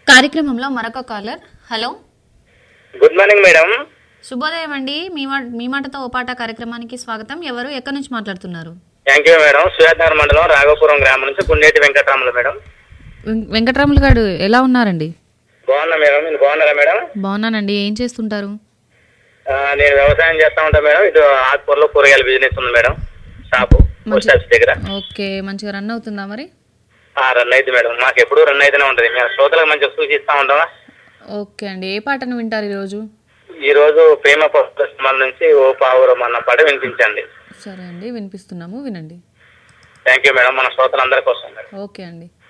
కార్యక్రమంలో మరొక caller hello good morning madam శుభోదయం అండి మీ మా- మీ మాటతో ఓ పాట కార్యక్రమానికి స్వాగతం ఎవరు ఎక్కడి నుంచి మాట్లాడుతున్నారు థ్యాంక్ యూ మేడం సుయానగర్ మండలం రాఘవపురం గ్రామం నుంచి పుణ్యేటి వెంకటరాములు మేడం వెం- వెంకటరాములు గారు ఎలా ఉన్నారండి బాగున్నా మేడం మీరు బాగున్నారా మేడం బాగున్నానండి ఏం చేస్తుంటారు ఆ, నేను వ్యవసాయం చేస్తా ఉంటా మేడం ఇటు ఆకుకూరలో కూరగాయల బిజినెస్ ఉంది మేడం షాపు పోస్ట్ ఆఫీస్ దగ్గర ఓకే మంచిగా రన్ అవుతుందా మరి ఆ, రన్ అయితే మేడం మాకు ఎప్పుడు రన్ అయితేనే ఉంటుంది మేము శ్రోతలకు మంచిగా సూచిస్తా ఉంటామా ఓకే అండి ఏ పాటను వింటారు ఈరోజు ఈ రోజు ప్రేమ పౌర సినిమాల నుంచి ఓ పావురం అన్న పాట వినిపించండి సరే అండి వినిపిస్తున్నాము వినండి థ్యాంక్ యూ మేడం మన శ్రోతలందరి కోసం మేడం ఓకే అండి